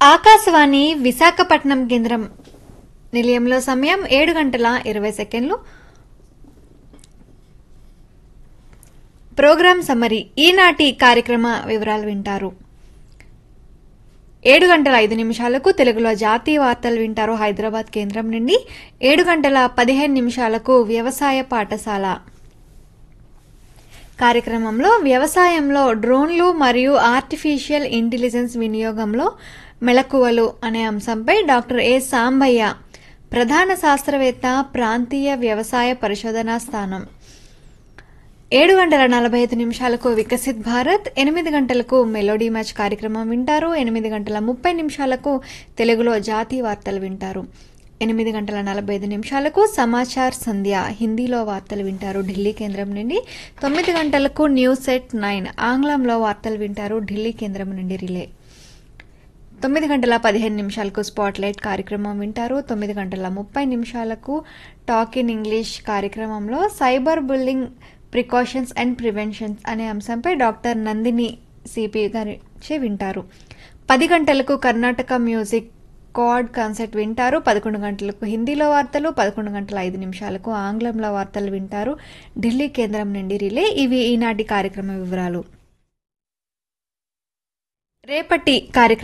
ఆకాశవాణి విశాఖపట్నం కేంద్రం నిలయంలో సమయం ఏడు గంటల ఇరవై సెకండ్లు ప్రోగ్రాం సమ్మరి ఈనాటి కార్యక్రమ వివరాలు వింటారు ఏడు గంటల ఐదు నిమిషాలకు తెలుగులో జాతీయ వార్తలు వింటారు హైదరాబాద్ కేంద్రం నుండి ఏడు గంటల పదిహేను నిమిషాలకు వ్యవసాయ పాఠశాల కార్యక్రమంలో వ్యవసాయంలో డ్రోన్లు మరియు ఆర్టిఫిషియల్ ఇంటెలిజెన్స్ వినియోగంలో మెళకువలు అనే అంశంపై డాక్టర్ ఏ సాంబయ్య ప్రధాన శాస్త్రవేత్త ప్రాంతీయ వ్యవసాయ పరిశోధనా స్థానం ఏడు గంటల నలభై ఐదు నిమిషాలకు వికసిత్ భారత్ ఎనిమిది గంటలకు మెలోడీ మ్యాచ్ కార్యక్రమం వింటారు ఎనిమిది గంటల ముప్పై నిమిషాలకు తెలుగులో జాతీయ వార్తలు వింటారు ఎనిమిది గంటల నలభై ఐదు నిమిషాలకు సమాచార్ సంధ్య హిందీలో వార్తలు వింటారు ఢిల్లీ కేంద్రం నుండి తొమ్మిది గంటలకు న్యూస్ సెట్ నైన్ ఆంగ్లంలో వార్తలు వింటారు ఢిల్లీ కేంద్రం నుండి రిలే తొమ్మిది గంటల పదిహేను నిమిషాలకు స్పాట్ లైట్ కార్యక్రమం వింటారు తొమ్మిది గంటల ముప్పై నిమిషాలకు టాక్ ఇన్ ఇంగ్లీష్ కార్యక్రమంలో cyber bullying precautions and preventions అనే అంశంపై డాక్టర్ నందిని సిపి గారి వింటారు పది గంటలకు కర్ణాటక మ్యూజిక్ కార్డ్ కాన్సర్ట్ వింటారు పదకొండు గంటలకు హిందీలో వార్తలు పదకొండు గంటల ఐదు నిమిషాలకు ఆంగ్లంలో వార్తలు వింటారు ఢిల్లీ కేంద్రం నుండి రిలే ఇవి ఈనాటి కార్యక్రమ వివరాలు రేపటి కార్యక్రమం